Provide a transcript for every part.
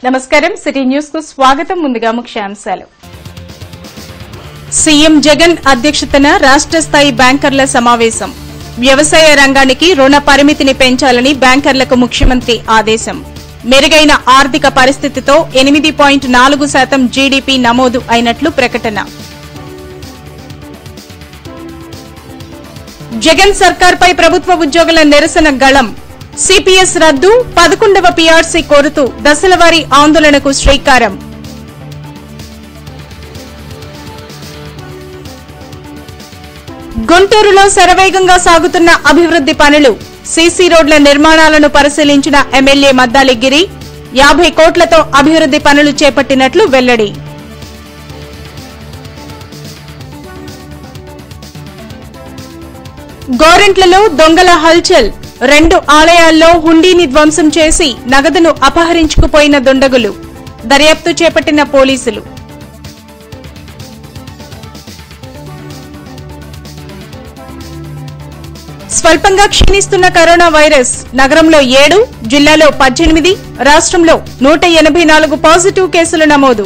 నమస్కారం city news కు స్వాగతం ముందుగా ముఖ్యాంశాలు సీఎం జగన్ అధ్యక్షతన రాష్ట స్థాయి బ్యాంకర్ల సమావేశం వ్యవసాయ రంగానికి రుణ పరిమితిని పెంచాలని బ్యాంకర్లకు ముఖ్యమంత్రి ఆదేశం మెరుగైన ఆర్థిక పరిస్థితితో ఎనిమిది పాయింట్ నాలుగు శాతం జీడీపీ నమోదు అయినట్లు ప్రకటన జగన్ సర్కార్పై ప్రభుత్వ ఉద్యోగుల నిరసన గళం సిపిఎస్ రద్దు పదకొండవ పీఆర్సీ కోరుతూ దశలవారీ ఆందోళనకు శ్రీకారం గుంటూరులో శరవేగంగా సాగుతున్న అభివృద్ది పనులు సీసీ రోడ్ల నిర్మాణాలను పరిశీలించిన ఎమ్మెల్యే మద్దాలి గిరి యాభై కోట్లతో అభివృద్ది పనులు చేపట్టినట్లు వెల్లడి గోరెంట్లలో దొంగల హల్చల్ రెండు ఆలయాల్లో హుండీని ధ్వంసం చేసి నగదును అపహరించుకుపోయిన దుండగులు దర్యాప్తు చేపట్టిన పోలీసులు స్వల్పంగా క్షీణిస్తున్న కరోనా వైరస్ నగరంలో ఏడు జిల్లాలో పద్దెనిమిది రాష్ట్రంలో నూట ఎనభై నాలుగు పాజిటివ్ కేసులు నమోదు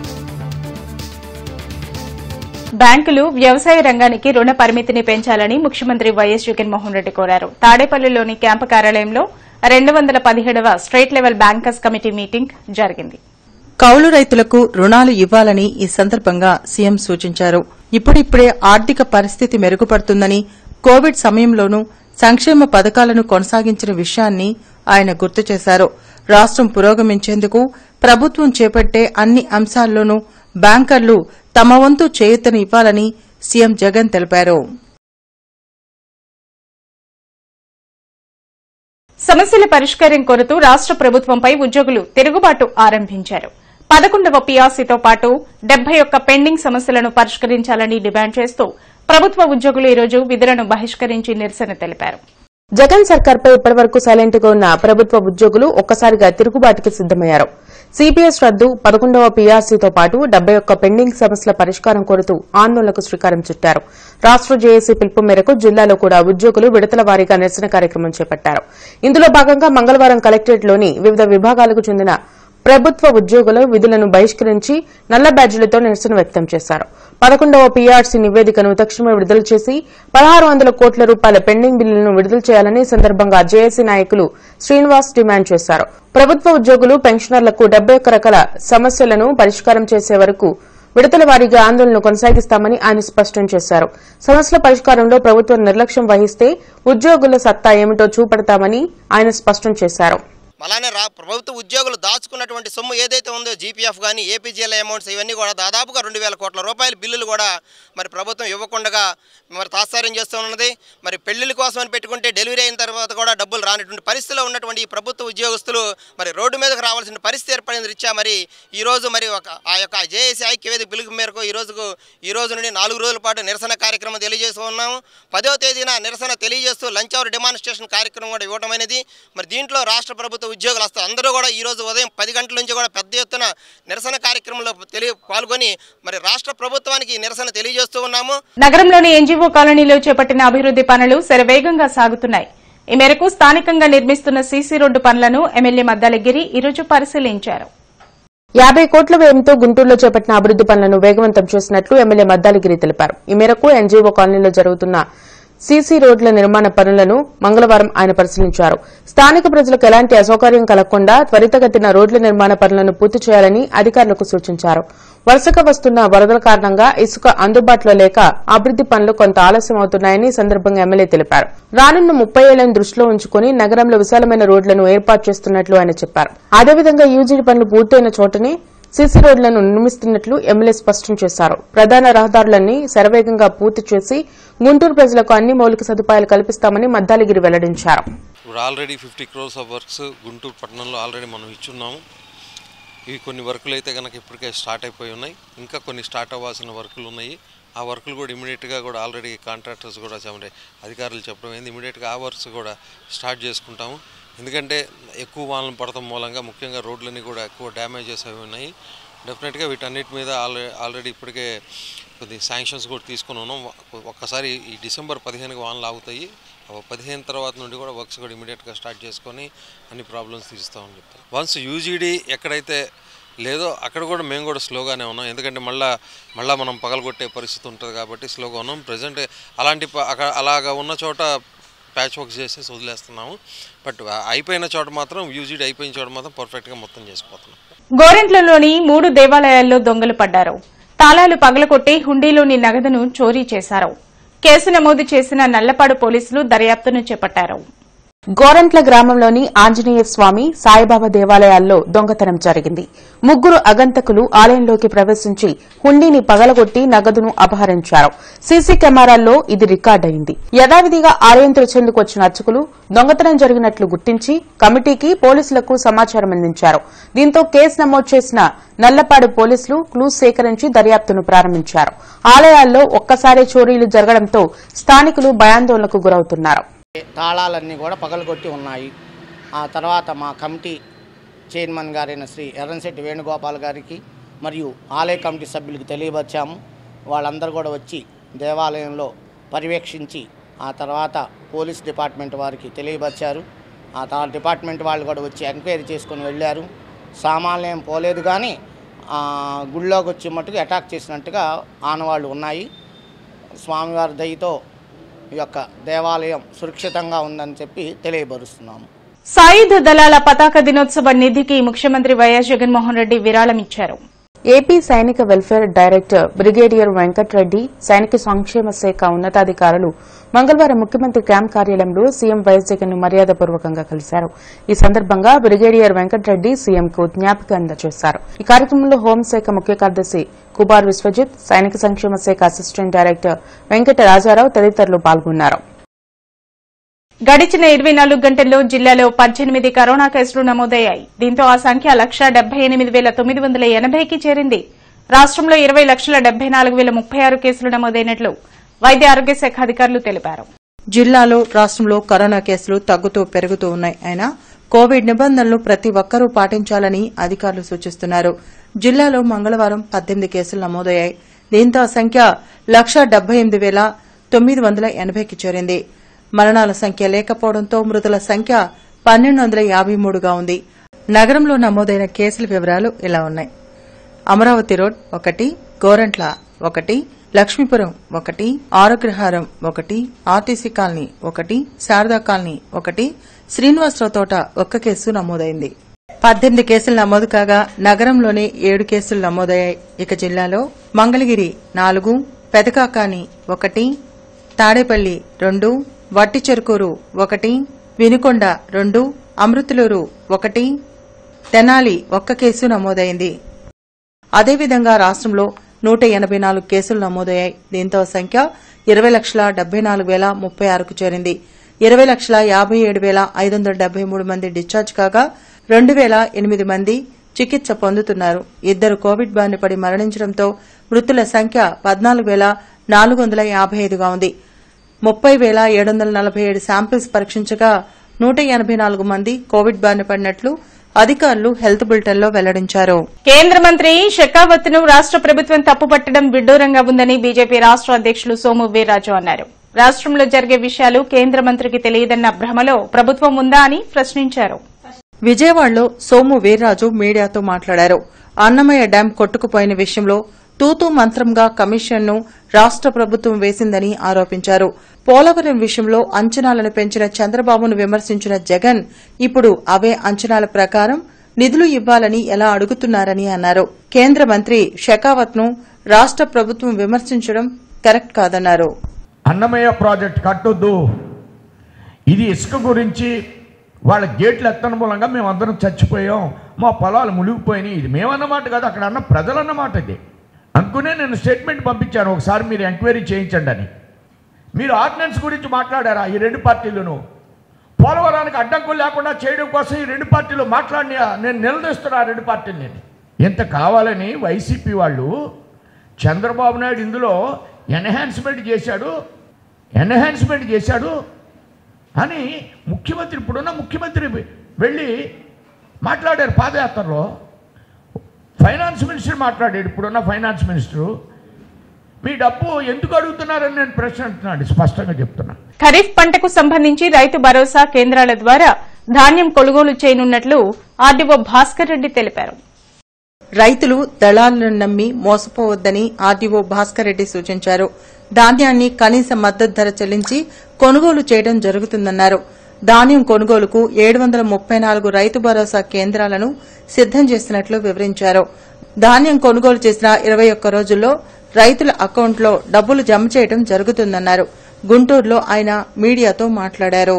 బ్యాంకులు వ్యవసాయ రంగానికి రుణ పరిమితిని పెంచాలని ముఖ్యమంత్రి వైఎస్ జగన్మోహన్ రెడ్డి కోరారు తాడేపల్లిలోని క్యాంపు కార్యాలయంలో రెండు వందల పదిహేడవ state level bankers committee meeting జరిగింది కౌలు రైతులకు రుణాలు ఇవ్వాలని ఈ సందర్భంగా సీఎం సూచించారు ఇప్పుడిప్పుడే ఆర్థిక పరిస్థితి మెరుగుపడుతుందని కోవిడ్ సమయంలోనూ సంక్షేమ పథకాలను కొనసాగించిన విషయాన్ని ఆయన గుర్తు చేశారు రాష్టం పురోగమించేందుకు ప్రభుత్వం చేపట్టే అన్ని అంశాల్లోనూ బ్యాంకర్లు తమ వంతు చేయూతను ఇవ్వాలని సీఎం జగన్ తెలిపారు సమస్యల పరిష్కారం కోరుతూ రాష్ట ప్రభుత్వంపై ఉద్యోగులు తిరుగుబాటు ఆరంభించారు పదకొండవ పీఆర్సీతో పాటు డెబ్బై ఒక్క పెండింగ్ సమస్యలను పరిష్కరించాలని డిమాండ్ చేస్తూ ప్రభుత్వ ఉద్యోగులు ఈరోజు విధులను బహిష్కరించి నిరసన తెలిపారు జగన్ సర్కార్పై ఇప్పటివరకు సైలెంట్ గా ఉన్న ప్రభుత్వ ఉద్యోగులు ఒక్కసారిగా తిరుగుబాటుకి సిద్దమయ్యారు సిపిఎస్ రద్దు పదకొండవ పీఆర్సీతో పాటు డెబ్బై ఒక్క పెండింగ్ సమస్యల పరిష్కారం కోరుతూ ఆందోళనకు శ్రీకారం చుట్టారు రాష్ట జేఏసీ పిలుపు మేరకు జిల్లాలో కూడా ఉద్యోగులు విడతల వారీగా నిరసన కార్యక్రమం చేపట్టారు ఇందులో భాగంగా మంగళవారం కలెక్టరేట్లోని వివిధ విభాగాలకు చెందిన ప్రభుత్వ ఉద్యోగులు విధులను బహిష్కరించి నల్ల బ్యాడ్జీలతో నిరసన వ్యక్తం చేశారు పదకొండవ పీఆర్సీ నివేదికను తక్షణమే విడుదల చేసి పదహారు వందల కోట్ల రూపాయల పెండింగ్ బిల్లులను విడుదల చేయాలని ఈ సందర్భంగా జేఏసీ నాయకులు శ్రీనివాస్ డిమాండ్ చేశారు ప్రభుత్వ ఉద్యోగులు పెన్షనర్లకు డెబ్బై ఒక్క రకాల సమస్యలను పరిష్కారం చేసే వరకు విడతల వారీగా ఆందోళన కొనసాగిస్తామని ఆయన స్పష్టం చేశారు సమస్యల పరిష్కారంలో ప్రభుత్వం నిర్లక్ష్యం వహిస్తే ఉద్యోగుల సత్తా ఏమిటో చూపెడతామని ఆయన స్పష్టం చేశారు అలానే రా ప్రభుత్వ ఉద్యోగులు దాచుకున్నటువంటి సొమ్ము ఏదైతే ఉందో జీపీఎఫ్ కానీ ఏపీజీఎల్ అమౌంట్స్ ఇవన్నీ కూడా దాదాపుగా రెండు వేల కోట్ల రూపాయల బిల్లులు కూడా మరి ప్రభుత్వం ఇవ్వకుండా మరి తాత్సార్యం చేస్తూ ఉన్నది మరి పెళ్లిళ్ళ కోసం అని పెట్టుకుంటే డెలివరీ అయిన తర్వాత కూడా డబ్బులు రానటువంటి పరిస్థితిలో ఉన్నటువంటి ఈ ప్రభుత్వ ఉద్యోగస్తులు మరి రోడ్డు మీదకు రావాల్సిన పరిస్థితి ఏర్పడింది రీత్యా మరి ఈ రోజు మరి ఒక ఆ యొక్క జేఏసీ ఐక్యవేదిక పిలుపు మేరకు ఈ రోజుకు ఈ రోజు నుండి నాలుగు రోజుల పాటు నిరసన కార్యక్రమం తెలియజేస్తూ ఉన్నాము పదో తేదీన నిరసన తెలియజేస్తూ లంచ్ అవర్ డిమాన్స్ట్రేషన్ కార్యక్రమం కూడా ఇవ్వడం అనేది మరి దీంట్లో రాష్ట్ర ప్రభుత్వ ఉద్యోగులు వస్తారు అందరూ కూడా ఈ రోజు ఉదయం పది గంటల నుంచి కూడా పెద్ద ఎత్తున నిరసన కార్యక్రమంలో తెలియ పాల్గొని మరి రాష్ట్ర ప్రభుత్వానికి ఈ నిరసన తెలియజేస్తూ ఉన్నాము నగరంలోని ఎన్జీఓ కాలనీలో చేపట్టిన అభివృద్ది పనులు శరవేగంగా సాగుతున్నాయి ఈ మేరకు స్థానికంగా నిర్మిస్తున్న సీసీ రోడ్డు పనులను ఎమ్మెల్యే మద్దాలగిరి ఈరోజు పరిశీలించారు యాభై కోట్ల వ్యయంతో గుంటూరులో చేపట్టిన అభివృద్ది పనులను వేగవంతం చేసినట్లు ఎమ్మెల్యే మద్దాలిగిరి తెలిపారు ఈ మేరకు ఎన్జీఓ కాలనీలో జరుగుతున్న సీసీ రోడ్ల నిర్మాణ పనులను మంగళవారం ఆయన పరిశీలించారు స్థానిక ప్రజలకు ఎలాంటి అసౌకర్యం కలగకుండా త్వరితగతిన రోడ్ల నిర్మాణ పనులను పూర్తి చేయాలని అధికారులకు సూచించారు వరుసగా వస్తున్న వరదల కారణంగా ఇసుక అందుబాటులో లేక అభివృద్ది పనులు కొంత ఆలస్యం అవుతున్నాయని ఈ సందర్భంగా ఎమ్మెల్యే తెలిపారు రానున్న ముప్పై ఏళ్లను దృష్టిలో ఉంచుకుని నగరంలో విశాలమైన రోడ్లను ఏర్పాటు చేస్తున్నట్లు ఆయన చెప్పారు అదేవిధంగా యూజీడీ పనులు పూర్తయిన చోటనే సీసీ రోడ్లను నిర్మిస్తున్నట్లు ఎమ్మెల్యే స్పష్టం చేశారు ప్రధాన రహదారులన్నీ శరవేగంగా పూర్తి చేసి గుంటూరు ప్రజలకు అన్ని మౌలిక సదుపాయాలు కల్పిస్తామని మద్దాలిగిరి వెల్లడించారు ఇప్పుడు already fifty crores of works Guntur పట్టణంలో ఆల్రెడీ మనం ఇచ్చున్నాము ఇవి కొన్ని వర్కులు అయితే కనుక ఇప్పటికే స్టార్ట్ అయిపోయి ఉన్నాయి ఇంకా కొన్ని స్టార్ట్ అవ్వాల్సిన వర్కులు ఉన్నాయి ఆ వర్కులు కూడా ఇమీడియట్గా కూడా ఆల్రెడీ కాంట్రాక్టర్స్ కూడా చెప్పండి అధికారులు చెప్పడం ఏంది ఇమీడియట్గా ఆ వర్క్స్ కూడా స్టార్ట్ చేసుకుంటాము ఎందుకంటే ఎక్కువ వానలు పడటం మూలంగా ముఖ్యంగా రోడ్లన్నీ కూడా ఎక్కువ డ్యామేజెస్ అవి ఉన్నాయి డెఫినెట్గా వీటన్నిటి మీద ఆల్రెడీ ఆల్రెడీ ఇప్పటికే కొద్ది శాంక్షన్స్ కూడా తీసుకుని ఉన్నాం ఒ- ఒక్కసారి ఈ డిసెంబర్ పదిహేనుకి వానలు ఆగుతాయి ఆ పదిహేను తర్వాత నుండి కూడా వర్క్స్ కూడా ఇమీడియట్గా స్టార్ట్ చేసుకొని అన్ని ప్రాబ్లమ్స్ తీరుస్తామని చెప్తాం వన్స్ యూజీడీ ఎక్కడైతే లేదో అక్కడ కూడా మేము కూడా స్లోగానే ఉన్నాం ఎందుకంటే మళ్ళా మళ్ళీ మనం పగలగొట్టే పరిస్థితి ఉంటుంది కాబట్టి స్లోగా ఉన్నాం ప్రజెంట్ అలాంటి ప- అక్కడ అలాగా ఉన్న చోట ప్యాచ్ వర్క్ చేసేసి వదిలేస్తున్నాము బట్ అయిపోయిన చోట మాత్రం యూజీడీ అయిపోయిన చోట మాత్రం పర్ఫెక్ట్గా మొత్తం చేసిపోతున్నాం గోరెంట్లలోని మూడు దేవాలయాల్లో దొంగలు పడ్డారు తాళాలు పగలకొట్టి హుండీలోని నగదును చోరీ చేశారు కేసు నమోదు చేసిన నల్లపాడు పోలీసులు దర్యాప్తును చేపట్టారు గోరంట్ల గ్రామంలోని ఆంజనేయ స్వామి సాయిబాబా దేవాలయాల్లో దొంగతనం జరిగింది ముగ్గురు అగంతకులు ఆలయంలోకి ప్రవేశించి హుండీని పగలగొట్టి నగదును అపహరించారు సీసీ కెమెరాల్లో ఇది రికార్డయింది యథావిధిగా ఆలయం తెరిచేందుకు వచ్చిన అర్చకులు దొంగతనం జరిగినట్లు గుర్తించి కమిటీకి పోలీసులకు సమాచారం అందించారు దీంతో కేసు నమోదు చేసిన నల్లపాడు పోలీసులు క్లూస్ సేకరించి దర్యాప్తును ప్రారంభించారు ఆలయాల్లో ఒక్కసారే చోరీలు జరగడంతో స్థానికులు భయాందోళనకు గురవుతున్నారు తాళాలన్నీ కూడా పగలగొట్టి ఉన్నాయి ఆ తర్వాత మా కమిటీ చైర్మన్ గారైన శ్రీ ఎర్రంశెట్టి వేణుగోపాల్ గారికి మరియు ఆలయ కమిటీ సభ్యులకు తెలియపరిచాము వాళ్ళందరూ కూడా వచ్చి దేవాలయంలో పర్యవేక్షించి ఆ తర్వాత పోలీస్ డిపార్ట్మెంట్ వారికి తెలియపరిచారు ఆ తర్వాత డిపార్ట్మెంట్ వాళ్ళు కూడా వచ్చి ఎంక్వైరీ చేసుకొని వెళ్ళారు సామాన్లు ఏం పోలేదు కానీ ఆ, గుళ్ళోకి వచ్చి మట్టుకు అటాక్ చేసినట్టుగా ఆనవాళ్ళు ఉన్నాయి స్వామివారి దయతో ఈ యొక్క దేవాలయం సురక్షితంగా ఉందని చెప్పి తెలియపరుస్తున్నాము సాయుధ దళాల పతాక దినోత్సవ నిధికి ముఖ్యమంత్రి వైఎస్ జగన్మోహన్ రెడ్డి విరాళమిచ్చారు ఏపీ సైనిక వెల్ఫేర్ డైరెక్టర్ బ్రిగేడియర్ వెంకట్రెడ్డి సైనిక సంక్షేమ శాఖ ఉన్నతాధికారులు మంగళవారం ముఖ్యమంత్రి క్యాంప్ కార్యాలయంలో సీఎం వైఎస్ జగన్ ను మర్యాదపూర్వకంగా కలిశారు ఈ సందర్భంగా బ్రిగేడియర్ వెంకట్రెడ్డి సీఎంకు జ్ఞాపిక అందజేశారు ఈ కార్యక్రమంలో హోంశాఖ ముఖ్య కార్యదర్శి కుబార్ విశ్వజిత్ సైనిక సంక్షేమ శాఖ అసిస్టెంట్ డైరెక్టర్ వెంకట రాజారావు తదితరులు పాల్గొన్నారు గడిచిన ఇరవై నాలుగు గంటల్లో జిల్లాలో పద్దెనిమిది కరోనా కేసులు నమోదయ్యాయి దీంతో ఆ సంఖ్య లక్ష డెబ్బై ఎనిమిది వేల తొమ్మిది వందల ఎనభైకి చేరింది రాష్టంలో ఇరవై లక్షల డెబ్బై నాలుగు వేల ముప్పై ఆరు కేసులు నమోదైనట్లు వైద్య ఆరోగ్య శాఖ అధికారులు తెలిపారు జిల్లాలో రాష్ట్రంలో కరోనా కేసులు తగ్గుతూ పెరుగుతూ ఉన్నాయి అయినా కోవిడ్ నిబంధనలు ప్రతి ఒక్కరూ పాటించాలని అధికారులు సూచిస్తున్నారు జిల్లాలో మంగళవారం పద్దెనిమిది కేసులు నమోదయ్యాయి దీంతో ఆ సంఖ్య లక్ష డెబ్బై ఎనిమిది వేల తొమ్మిది వందల ఎనభైకి చేరింది మరణాల సంఖ్య లేకపోవడంతో మృతుల సంఖ్య పన్నెండు వందల యాభై మూడుగా ఉంది నగరంలో నమోదైన కేసుల వివరాలు ఇలా ఉన్నాయి అమరావతి రోడ్ ఒకటి గోరంట్ల ఒకటి లక్ష్మీపురం ఒకటి ఆరోగ్రహారం ఒకటి ఆర్టీసీ కాలనీ ఒకటి శారదా కాలనీ ఒకటి శ్రీనివాసరావు తోట ఒక్క కేసు నమోదైంది పద్దెనిమిది కేసులు నమోదు కాగా నగరంలోనే ఏడు కేసులు నమోదయ్యాయి ఇక జిల్లాలో మంగళగిరి నాలుగు పెదకాకాని ఒకటి తాడేపల్లి రెండు వట్టిచెరుకూరు ఒకటి వినుకొండ రెండు అమృతులూరు ఒకటి తెనాలి ఒక్క కేసు నమోదైంది అదేవిధంగా రాష్ట్రంలో నూట ఎనబై నాలుగు కేసులు నమోదయ్యాయి దీంతో ఆ సంఖ్య ఇరవై లక్షల డెబ్బై నాలుగు వేల ముప్పై ఆరుకు చేరింది ఇరవై లక్షల యాభై ఏడు వేల ఐదు వందల డెబ్బై మూడు మంది డిశ్చార్జ్ కాగా రెండు వేల ఎనిమిది మంది చికిత్స పొందుతున్నారు ఇద్దరు కోవిడ్ బారిన పడి మరణించడంతో మృతుల సంఖ్య పద్నాలుగు వేల నాలుగు వందల యాభై ఐదుగా ఉంది ముప్పై వేల ఏడు వందల నలభై ఏడు శాంపిల్స్ పరీక్షించగా నూట ఎనబై నాలుగు మంది కోవిడ్ బారిన పడినట్లు అధికారులు హెల్త్ బులెటిన్లో వెల్లడించారు కేంద్ర మంత్రి షెకావత్ ను రాష్ట ప్రభుత్వం తప్పుపట్టడం విడ్డూరంగా ఉందని బీజేపీ రాష్ట అధ్యకులు సోము వీర్రాజు అన్నారు రాష్టంలో జరిగే విషయాలు కేంద్ర మంత్రికి తెలియదన్న భ్రమలో ప్రభుత్వం ఉందా అని ప్రశ్నించారు విజయవాడలో సోము వీర్రాజు మీడియాతో మాట్లాడారు అన్నమయ్య డ్యాం కొట్టుకుపోయిన విషయంలో తూతూ మంత్రంగా కమిషన్ను రాష్ట ప్రభుత్వం వేసిందని ఆరోపించారు పోలవరం విషయంలో అంచనాలను పెంచిన చంద్రబాబును విమర్శించిన జగన్ ఇప్పుడు అవే అంచనాల ప్రకారం నిధులు ఇవ్వాలని ఎలా అడుగుతున్నారని అన్నారు కేంద్ర మంత్రి షెకావత్ ను రాష్ట ప్రభుత్వం విమర్శించడం కరెక్ట్ కాదన్నారు అన్నమయ్య ప్రాజెక్ట్ కట్టొద్దు ఇది ఇసుక గురించి వాళ్ళ గేట్లు ఎత్తన మూలంగా మేము అందరం చచ్చిపోయాం మా పొలాలు మునిగిపోయినాయి ఇది మేమన్నమాట కాదు అక్కడ అన్న ప్రజలన్నమాట ఇది అనుకునే నేను స్టేట్మెంట్ పంపించాను ఒకసారి మీరు ఎంక్వైరీ చేయించండి అని మీరు ఆర్డినెన్స్ గురించి మాట్లాడారా ఈ రెండు పార్టీలను పోలవరానికి అడ్డంకులు లేకుండా చేయడం కోసం ఈ రెండు పార్టీలు మాట్లాడిన నేను నిలదీస్తున్నా ఆ రెండు పార్టీలు నేను ఇంత కావాలని వైసీపీ వాళ్ళు చంద్రబాబు నాయుడు ఇందులో ఎన్హాన్స్మెంట్ చేశాడు ఎన్హాన్స్మెంట్ చేశాడు అని ముఖ్యమంత్రి ఇప్పుడున్న ముఖ్యమంత్రి వెళ్ళి మాట్లాడారు పాదయాత్రలో ఫైనాన్స్ మినిస్టర్ మాట్లాడాడు ఇప్పుడున్న ఫైనాన్స్ మినిస్టరు మీ డబ్బు ఎందుకు అడుగుతున్నారని నేను ప్రశ్న అంటున్నాను స్పష్టంగా చెప్తున్నా ఖరీఫ్ పంటకు సంబంధించి రైతు భరోసా కేంద్రాల ద్వారా ధాన్యం కొనుగోలు చేయనున్నట్లు ఆర్డీఓ భాస్కర్ రెడ్డి తెలిపారు రైతులు దళాలను నమ్మి మోసపోవద్దని ఆర్డీఓ భాస్కర్ రెడ్డి సూచించారు ధాన్యాన్ని కనీస మద్దతు ధర చెల్లించి కొనుగోలు చేయడం జరుగుతుందన్నారు ధాన్యం కొనుగోలుకు ఏడు వందల ముప్పై నాలుగు రైతు భరోసా కేంద్రాలను సిద్దం చేసినట్లు వివరించారు ధాన్యం కొనుగోలు చేసిన ఇరవై ఒక్క రోజుల్లో రైతుల అకౌంట్లో డబ్బులు జమ చేయడం జరుగుతుందన్నారు గుంటూరులో ఆయన మీడియాతో మాట్లాడారు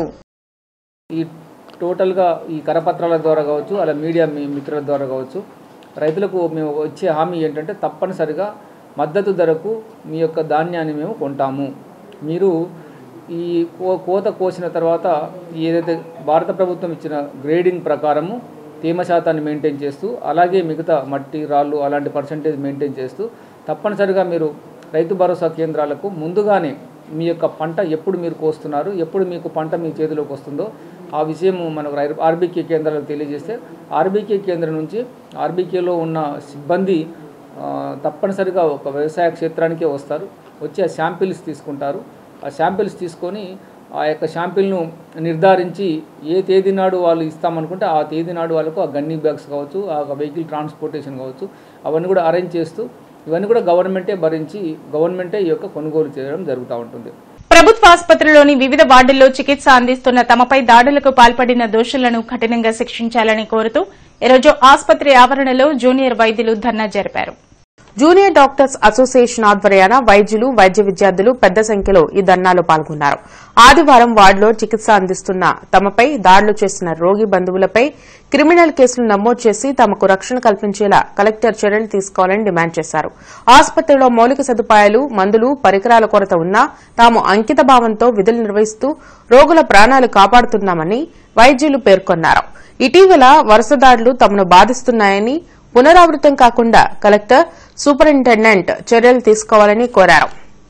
ఈ టోటల్గా ఈ కరపత్రాల ద్వారా కావచ్చు అలా మీడియా మీ మిత్రుల ద్వారా కావచ్చు రైతులకు మేము వచ్చే హామీ ఏంటంటే తప్పనిసరిగా మద్దతు ధరకు మీ యొక్క ధాన్యాన్ని మేము కొంటాము మీరు ఈ కో కోత కోసిన తర్వాత ఏదైతే భారత ప్రభుత్వం ఇచ్చిన గ్రేడింగ్ ప్రకారము తేమ శాతాన్ని మెయింటైన్ చేస్తూ అలాగే మిగతా మట్టి రాళ్ళు అలాంటి పర్సంటేజ్ మెయింటైన్ చేస్తూ తప్పనిసరిగా మీరు రైతు భరోసా కేంద్రాలకు ముందుగానే మీ యొక్క పంట ఎప్పుడు మీరు కోస్తున్నారు ఎప్పుడు మీకు పంట మీ చేతిలోకి వస్తుందో ఆ విషయం మనకు రై- ఆర్బీకే కేంద్రాలకు తెలియజేస్తే ఆర్బీకే కేంద్రం నుంచి ఆర్బీకేలో ఉన్న సిబ్బంది ఆ, తప్పనిసరిగా ఒక వ్యవసాయ క్షేత్రానికే వస్తారు వచ్చి ఆ శాంపిల్స్ తీసుకుంటారు ఆ శాంపిల్స్ తీసుకొని ఆ యొక్క శాంపిల్ను నిర్ధారించి ఏ తేదీ నాడు వాళ్ళు ఇస్తామనుకుంటే ఆ తేదీ నాడు వాళ్ళకు ఆ గన్నీ బ్యాగ్స్ కావచ్చు ఆ వెహికల్ ట్రాన్స్పోర్టేషన్ కావచ్చు అవన్నీ కూడా అరేంజ్ చేస్తూ ఇవన్నీ కూడా గవర్నమెంటే భరించి గవర్నమెంటే ఈ యొక్క కొనుగోలు చేయడం జరుగుతూ ఉంటుంది ప్రభుత్వ ఆసుపత్రిలోని వివిధ వార్డుల్లో చికిత్స అందిస్తున్న తమపై దాడులకు పాల్పడిన దోషులను కఠినంగా శిక్షించాలని కోరుతూ ఈరోజు ఆసుపత్రి ఆవరణలో జూనియర్ వైద్యులు ధర్నా జరిపారు జూనియర్ డాక్టర్స్ అసోసియేషన్ ఆధ్వర్యాన వైద్యులు వైద్య విద్యార్థులు పెద్ద సంఖ్యలో ఈ ధర్నాలో పాల్గొన్నారు ఆదివారం వార్డులో చికిత్స అందిస్తున్న తమపై దాడులు చేసిన రోగి బంధువులపై క్రిమినల్ కేసులు నమోదు చేసి తమకు రక్షణ కల్పించేలా కలెక్టర్ చర్యలు తీసుకోవాలని డిమాండ్ చేశారు ఆసుపత్రిలో మౌలిక సదుపాయాలు మందులు పరికరాల కొరత ఉన్నా తాము అంకిత భావంతో విధులు నిర్వహిస్తూ రోగుల ప్రాణాలు కాపాడుతున్నామని వైద్యులు పేర్కొన్నారు ఇటీవల వరుస దాడులు తమను బాధిస్తున్నాయని పునరావృతం కాకుండా కలెక్టర్ సూపరింటెండెంట్ చర్యలు తీసుకోవాలని కోరారు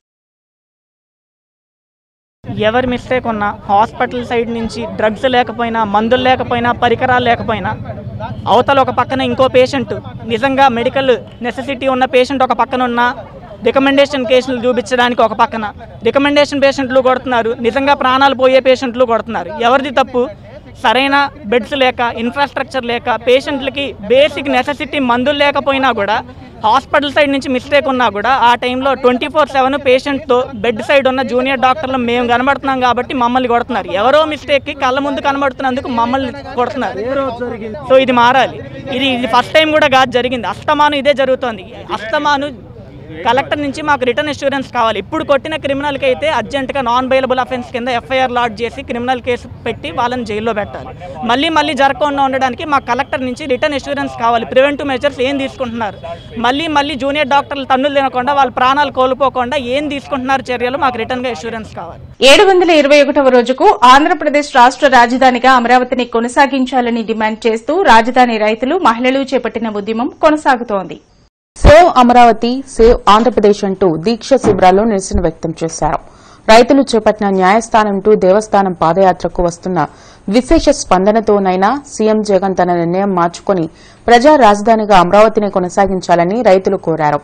ఎవరి మిస్టేక్ ఉన్నా హాస్పిటల్ సైడ్ నుంచి డ్రగ్స్ లేకపోయినా మందులు లేకపోయినా పరికరాలు లేకపోయినా అవతల ఒక పక్కన ఇంకో పేషెంట్ నిజంగా మెడికల్ నెసెసిటీ ఉన్న పేషెంట్ ఒక పక్కన ఉన్నా రికమెండేషన్ కేసులు చూపించడానికి ఒక పక్కన రికమెండేషన్ పేషెంట్లు కొడుతున్నారు నిజంగా ప్రాణాలు పోయే పేషెంట్లు కొడుతున్నారు ఎవరిది తప్పు సరైన బెడ్స్ లేక ఇన్ఫ్రాస్ట్రక్చర్ లేక పేషెంట్లకి బేసిక్ నెసెసిటీ మందులు లేకపోయినా కూడా హాస్పిటల్ సైడ్ నుంచి మిస్టేక్ ఉన్నా కూడా ఆ టైంలో ట్వంటీ ఫోర్ సెవెన్ పేషెంట్తో బెడ్ సైడ్ ఉన్న జూనియర్ డాక్టర్లు మేము కనబడుతున్నాం కాబట్టి మమ్మల్ని కొడుతున్నారు ఎవరో మిస్టేక్కి కళ్ళ ముందు కనబడుతున్నందుకు మమ్మల్ని కొడుతున్నారు సో ఇది మారాలి ఇది ఇది ఫస్ట్ టైం కూడా కాదు జరిగింది అస్తమాను ఇదే జరుగుతోంది అస్తమాను కలెక్టర్ నుంచి మాకు రిటర్న్ అష్యూరెన్స్ కావాలి ఇప్పుడు కొట్టిన క్రిమినల్కి అయితే అర్జెంటుగా నాన్ బెయిలబుల్ అఫెన్స్ కింద ఎఫ్ఐఆర్ లాడ్ చేసి క్రిమినల్ కేసు పెట్టి వాళ్ళని జైల్లో పెట్టాలి మళ్ళీ మళ్ళీ జరగకుండా ఉండడానికి మా కలెక్టర్ నుంచి రిటర్న్ అష్యూరెన్స్ కావాలి ప్రివెంటివ్ మెజర్స్ ఏం తీసుకుంటున్నారు మళ్ళీ మళ్ళీ జూనియర్ డాక్టర్లు తన్నులు తినకుండా వాళ్ళ ప్రాణాలు కోల్పోకుండా ఏం తీసుకుంటున్నారు చర్యలు మాకు రిటర్న్గా అష్యూరెన్స్ కావాలి ఏడు వందల ఇరవై ఒకటవ రోజుకు ఆంధ్రప్రదేశ్ రాష్ట రాజధానిగా అమరావతిని కొనసాగించాలని డిమాండ్ చేస్తూ రాజధాని రైతులు మహిళలు చేపట్టిన ఉద్యమం కొనసాగుతోంది సేవ్ అమరావతి సేవ్ ఆంధ్రప్రదేశ్ అంటూ దీక్ష శిబిరాల్లో నిరసన వ్యక్తం చేశారు రైతులు చేపట్టిన న్యాయస్థానం టు దేవస్థానం పాదయాత్రకు వస్తున్న విశేష స్పందనతోనైనా సీఎం జగన్ తన నిర్ణయం మార్చుకుని ప్రజా రాజధానిగా అమరావతిని కొనసాగించాలని రైతులు కోరారు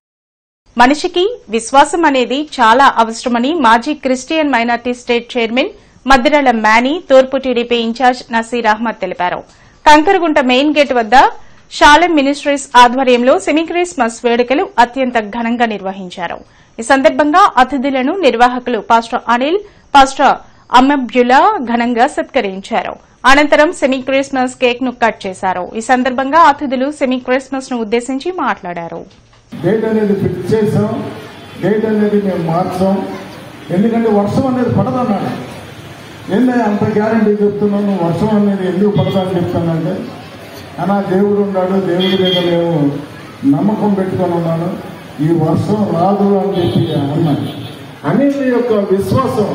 మనిషికి విశ్వాసం అనేది చాలా అవసరమని మాజీ Christian minority state chairman Maddirala Manny తూర్పు టీడీపీ ఇన్ఛార్జ్ నసీర్ అహ్మద్ తెలిపారు కంకరగుంట మెయిన్ గేట్ వద్ద షాలెం మినిస్ట్రీస్ ఆధ్వర్యంలో సెమీ క్రిస్మస్ వేడుకలు అత్యంత ఘనంగా నిర్వహించారు ఈ సందర్భంగా అతిథులను నిర్వాహకులు పాస్టర్ అనిల్ పాస్టర్ అమ్మబ్యులా ఘనంగా సత్కరించారు అనంతరం సెమీ క్రిస్మస్ కేక్ ను కట్ చేశారు ఈ సందర్భంగా అతిథులు సెమీ క్రిస్మస్ ను ఉద్దేశించి మాట్లాడారు డేట్ అనేది ఫిక్స్ చేసాం డేట్ అనేది మేము మార్చాం ఎందుకంటే వర్షం అనేది పడదన్నాడు ఏంటంటే అంత గ్యారంటీ చెప్తున్నాను నువ్వు వర్షం అనేది ఎందుకు పడదని చెప్తానంటే అనా దేవుడు ఉన్నాడు దేవుడి మీద మేము నమ్మకం పెట్టుకొని ఉన్నాను ఈ వర్షం రాదు అని చెప్పి అన్నాడు అనిల్ యొక్క విశ్వాసం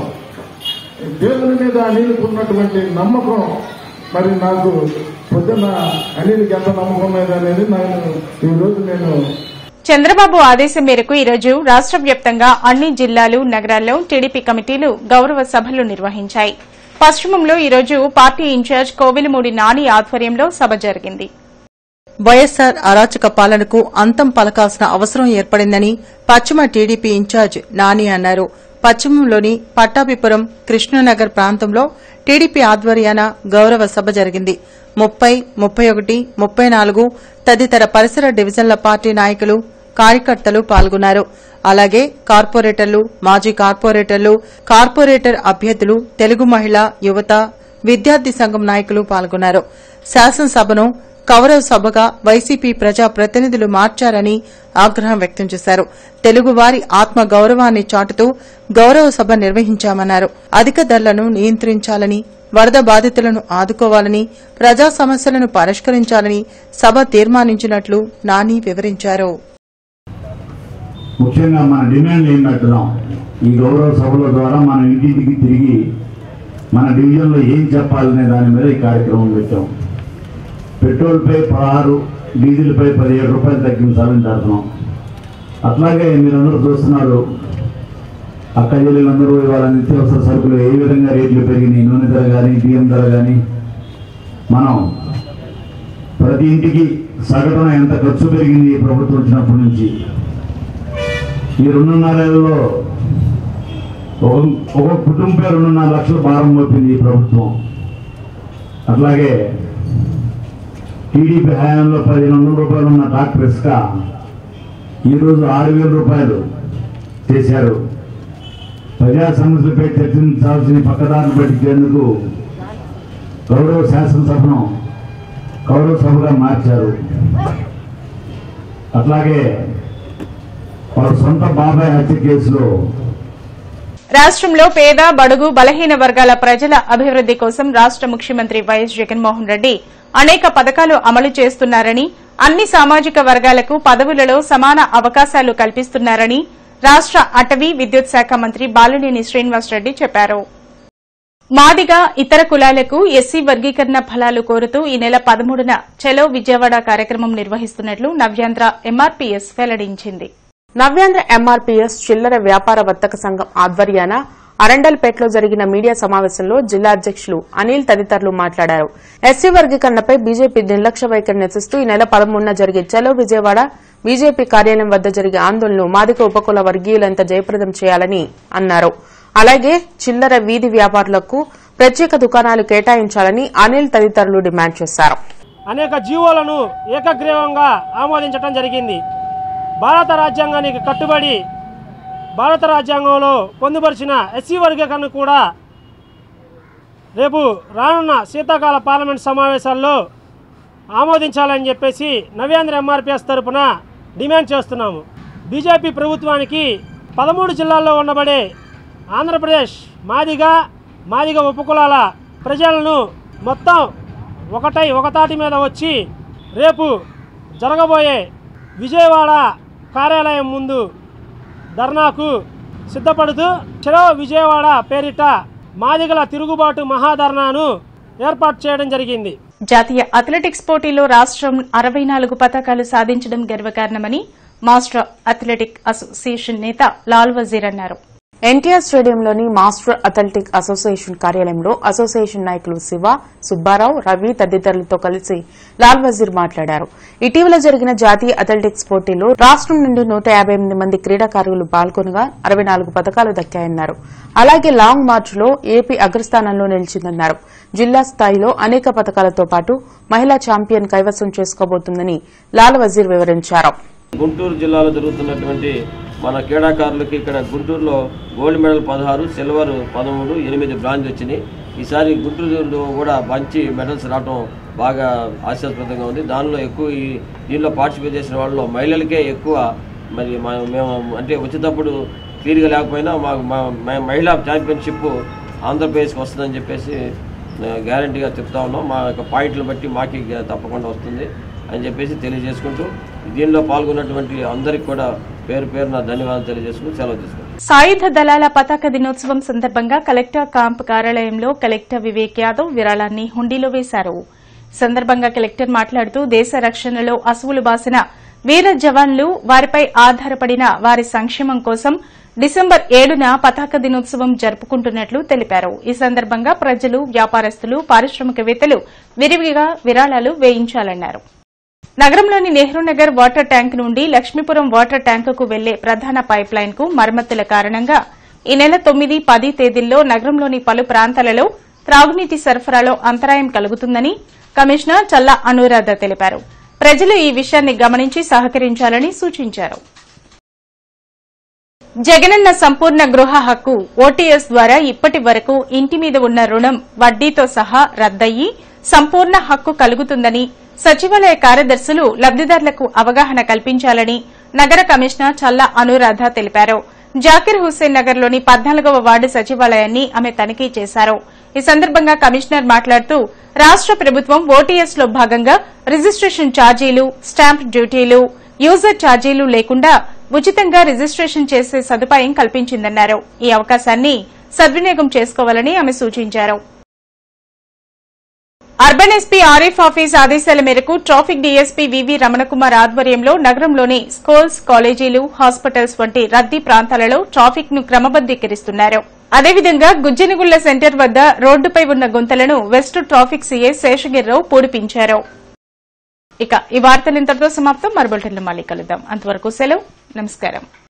దేవుని మీద అనిల్కి ఉన్నటువంటి నమ్మకం మరి నాకు పొద్దున్న అనిల్కి ఎంత నమ్మకం మీద అనేది నేను ఈరోజు నేను చంద్రబాబు ఆదేశం మేరకు ఈరోజు రాష్ట వ్యాప్తంగా అన్ని జిల్లాలు నగరాల్లో టీడీపీ కమిటీలు గౌరవ సభలు నిర్వహించాయి పశ్చిమంలో ఈరోజు పార్టీ ఇన్ఛార్జ్ కోవిలమూడి నాని ఆధ్వర్యంలో సభ జరిగింది వైఎస్సార్ అరాచక పాలనకు అంతం పలకాల్సిన అవసరం ఏర్పడిందని పశ్చిమ టీడీపీ ఇన్ఛార్జ్ నాని అన్నారు పశ్చిమంలోని పట్టాభిపురం కృష్ణనగర్ ప్రాంతంలో టీడీపీ ఆధ్వర్యాన గౌరవ సభ జరిగింది ముప్పై ముప్పై ఒకటి ముప్పై నాలుగు తదితర పరిసర డివిజన్ల పార్టీ నాయకులు కార్యకర్తలు పాల్గొన్నారు అలాగే కార్పొరేటర్లు మాజీ కార్పొరేటర్లు కార్పొరేటర్ అభ్యర్థులు తెలుగు మహిళ యువత విద్యార్థి సంఘం నాయకులు పాల్గొన్నారు శాసనసభను కౌరవ సభగా వైసీపీ ప్రజా ప్రతినిధులు మార్చారని ఆగ్రహం వ్యక్తం చేశారు తెలుగువారి ఆత్మ గౌరవాన్ని చాటుతూ గౌరవ సభ నిర్వహించామన్నారు అధిక ధరలను నియంత్రించాలని వరద బాధితులను ఆదుకోవాలని ప్రజా సమస్యలను పరిష్కరించాలని సభ తీర్మానించినట్లు నాని వివరించారు ముఖ్యంగా మన డిమాండ్ ఏం పెట్టడం ఈ గౌరవ సభల ద్వారా మన ఇంటింటికి తిరిగి మన డివిజన్లో ఏం చెప్పాలనే దాని మీద ఈ కార్యక్రమం పెట్టాం పెట్రోల్పై పదహారు డీజిల్పై పదిహేడు రూపాయలు తగ్గించాలని చేస్తున్నాం అట్లాగే మీరందరూ చూస్తున్నారు అక్క చెల్లెలందరూ ఇవాళ నిత్యావసర సరుకులు ఏ విధంగా రేట్లు పెరిగినాయి నూనె ధర కానీ బియ్యం ధర కానీ మనం ప్రతి ఇంటికి సగటున ఎంత ఖర్చు పెరిగింది ఈ ప్రభుత్వం వచ్చినప్పటి నుంచి ఈ రెండున్నరేళ్లలో ఒక ఒక కుటుంబం రెండున్నర లక్షల భారం మోపింది ఈ ప్రభుత్వం అట్లాగే టీడీపీ హయాంలో పదిహేను వందల రూపాయలు ఉన్న డాక్టర్ ఇసుక ఈరోజు ఆరు వేల రూపాయలు చేశారు ప్రజా సమస్యలపై చర్చించాల్సిన పక్కదారులు పట్టించేందుకు గౌరవ శాసనసభను గౌరవ సభగా మార్చారు అట్లాగే వాళ్ళ సొంత బాబాయ్ హత్య కేసులో రాష్ట్రంలో పేద బడుగు బలహీన వర్గాల ప్రజల అభివృద్ది కోసం రాష్ట ముఖ్యమంత్రి వైఎస్ జగన్మోహన్ రెడ్డి అనేక పథకాలు అమలు చేస్తున్నారని అన్ని సామాజిక వర్గాలకు పదవులలో సమాన అవకాశాలు కల్పిస్తున్నారని రాష్ట అటవీ విద్యుత్ శాఖ మంత్రి బాలినేని శ్రీనివాసరెడ్డి చెప్పారు మాదిగా ఇతర కులాలకు ఎస్సీ వర్గీకరణ ఫలాలు కోరుతూ ఈ నెల పదమూడున చలో విజయవాడ కార్యక్రమం నిర్వహిస్తున్నట్లు నవ్యాంధ్ర ఎంఆర్పీఎస్ వెల్లడించింది నవ్యాంధ్ర ఎంఆర్పీఎస్ చిల్లర వ్యాపార వర్తక సంఘం ఆధ్వర్యాన అరండల్పేటలో జరిగిన మీడియా సమావేశంలో జిల్లా అధ్యకులు అనిల్ తదితరులు మాట్లాడారు ఎస్సీ వర్గీకరణపై బీజేపీ నిర్లక్ష్య వైఖరి నిరసిస్తూ ఈ నెల పదమూడున జరిగే చలో విజయవాడ బీజేపీ కార్యాలయం వద్ద జరిగే ఆందోళనను మాదిక ఉపకుల వర్గీయులంతా జయప్రదం చేయాలని అన్నారు అలాగే చిల్లర వీధి వ్యాపారులకు ప్రత్యేక దుకాణాలు కేటాయించాలని అనిల్ తదితరులు డిమాండ్ చేశారు అనేక జీవోలను ఏకగ్రీవంగా ఆమోదించడం జరిగింది భారత రాజ్యాంగానికి కట్టుబడి భారత రాజ్యాంగంలో పొందుపరిచిన ఎస్సీ వర్గీకరణ కూడా రేపు రానున్న శీతాకాల పార్లమెంట్ సమావేశాల్లో ఆమోదించాలని చెప్పేసి నవ్యాంధ్ర ఎంఆర్పిఎస్ తరపున డిమాండ్ చేస్తున్నాము బీజేపీ ప్రభుత్వానికి పదమూడు జిల్లాల్లో ఉండబడే ఆంధ్రప్రదేశ్ మాదిగా మాదిగ ఉపకులాల ప్రజలను మొత్తం ఒకటై ఒకతాటి మీద వచ్చి రేపు జరగబోయే విజయవాడ కార్యాలయం ముందు ధర్నాకు సిద్ధపడుతూ చెరో విజయవాడ పేరిట మాదిగల తిరుగుబాటు మహాధర్నాను ఏర్పాటు చేయడం జరిగింది జాతీయ అథ్లెటిక్స్ పోటీలో రాష్ట్రం అరవై నాలుగు పతకాలు సాధించడం గర్వకారణమని మాస్టర్ అథ్లెటిక్ అసోసియేషన్ నేత లాల్ వజీర్ అన్నారు ఎన్టీఆర్ స్టేడియంలోని మాస్టర్ అథ్లెటిక్ అసోసియేషన్ కార్యాలయంలో అసోసియేషన్ నాయకులు శివ సుబ్బారావు రవి తదితరులతో కలిసి లాల్ వజీర్ మాట్లాడారు ఇటీవల జరిగిన జాతీయ అథ్లెటిక్స్ పోటీల్లో రాష్ట్రం నుండి నూట యాబై ఎనిమిది మంది క్రీడాకారులు పాల్గొనగా అరవై నాలుగు పథకాలు దక్కాయన్నారు అలాగే లాంగ్ మార్చ్లో ఏపీ అగ్రస్థానంలో నిలిచిందన్నారు జిల్లా స్థాయిలో అనేక పథకాలతో పాటు మహిళా ఛాంపియన్ కైవసం చేసుకోబోతుందని లాల్ వజీర్ వివరించారు గుంటూరు జిల్లాలో జరుగుతున్నటువంటి మన క్రీడాకారులకి ఇక్కడ గుంటూరులో గోల్డ్ మెడల్ పదహారు సిల్వర్ పదమూడు ఎనిమిది బ్రాంజ్ వచ్చినాయి ఈసారి గుంటూరులో కూడా మంచి మెడల్స్ రావడం బాగా ఆశాస్పదంగా ఉంది దానిలో ఎక్కువ ఈ దీనిలో పార్టిసిపేట్ చేసిన వాళ్ళలో మహిళలకే ఎక్కువ మరి మా- మేము అంటే వచ్చేటప్పుడు క్లియర్గా లేకపోయినా మాకు మా మా- మహిళా ఛాంపియన్షిప్ ఆంధ్రప్రదేశ్కి వస్తుందని చెప్పేసి గ్యారంటీగా చెప్తా ఉన్నాం మా యొక్క పాయింట్లను బట్టి మాకి తప్పకుండా వస్తుంది అని చెప్పేసి తెలియజేసుకుంటూ దీనిలో పాల్గొన్నటువంటి అందరికి కూడా పేరు పేరున ధన్యవాదాలు తెలియజేసుకుంటూ సెలవు తీసుకుంటాం సాయుధ దళాల పతాక దినోత్సవం సందర్భంగా కలెక్టర్ క్యాంప్ కార్యాలయంలో కలెక్టర్ వివేక్ యాదవ్ విరాళాన్ని హుండీలో వేశారు ఈ సందర్భంగా కలెక్టర్ మాట్లాడుతూ దేశ రక్షణలో అసువులు బాసిన వీర జవాన్లు వారిపై ఆధారపడిన వారి సంక్షేమం కోసం డిసెంబర్ ఏడున పతాక దినోత్సవం జరుపుకుంటున్నట్లు తెలిపారు ఈ సందర్భంగా ప్రజలు వ్యాపారస్తులు పారిశ్రామికవేత్తలు విరివిగా విరాళాలు వేయించాలన్నారు నగరంలోని నెహ్రూ నగర్ వాటర్ ట్యాంక్ నుండి లక్ష్మీపురం వాటర్ ట్యాంకుకు వెళ్లే ప్రధాన పైప్ లైన్ కు మరమ్మతుల కారణంగా ఈ నెల తొమ్మిది పది తేదీల్లో నగరంలోని పలు ప్రాంతాలలో త్రాగునీటి సరఫరాలో అంతరాయం కలుగుతుందని కమిషనర్ చల్లా అనురాధ తెలిపారు ప్రజలు ఈ విషయాన్ని గమనించి సహకరించాలని సూచించారు జగనన్న సంపూర్ణ గృహ హక్కు ఓటీఎస్ ద్వారా ఇప్పటి వరకు ఇంటి మీద ఉన్న రుణం వడ్డీతో సహా రద్దయి సంపూర్ణ హక్కు కలుగుతుందని సచివాలయ కార్యదర్శులు లబ్దిదారులకు అవగాహన కల్పించాలని నగర కమిషనర్ చల్లా అనురాధ తెలిపారు జాకిర్ హుస్సేన్ నగర్లోని పద్నాలుగవ వార్డు సచివాలయాన్ని ఆమె తనిఖీ చేశారు ఈ సందర్భంగా కమిషనర్ మాట్లాడుతూ రాష్ట ప్రభుత్వం ఓటీఎస్ లో భాగంగా రిజిస్ట్రేషన్ ఛార్జీలు స్టాంప్ డ్యూటీలు యూజర్ ఛార్జీలు లేకుండా ఉచితంగా రిజిస్ట్రేషన్ చేసే సదుపాయం కల్పించిందన్నారు ఈ అవకాశాన్ని సద్వినియోగం చేసుకోవాలని ఆమె సూచించారు అర్బన్ ఎస్పీ ఆరిఫ్ ఆఫీస్ ఆదేశాల మేరకు ట్రాఫిక్ డీఎస్పీ వివి రమణకుమార్ ఆధ్వర్యంలో నగరంలోని స్కూల్స్ కాలేజీలు హాస్పిటల్స్ వంటి రద్దీ ప్రాంతాలలో ట్రాఫిక్ ను క్రమబద్దీకరిస్తున్నారు అదేవిధంగా గుజ్జనగుళ్ల సెంటర్ వద్ద రోడ్డుపై ఉన్న గుంతలను వెస్ట్ ట్రాఫిక్ సీఏ శేషగిరిరావు పూడిపించారు ఇక ఈ వార్తలు ఇంతటితో సమాప్తం మరో బులెటిన్లో మళ్ళీ కలుద్దాం అంతవరకు సెలవు నమస్కారం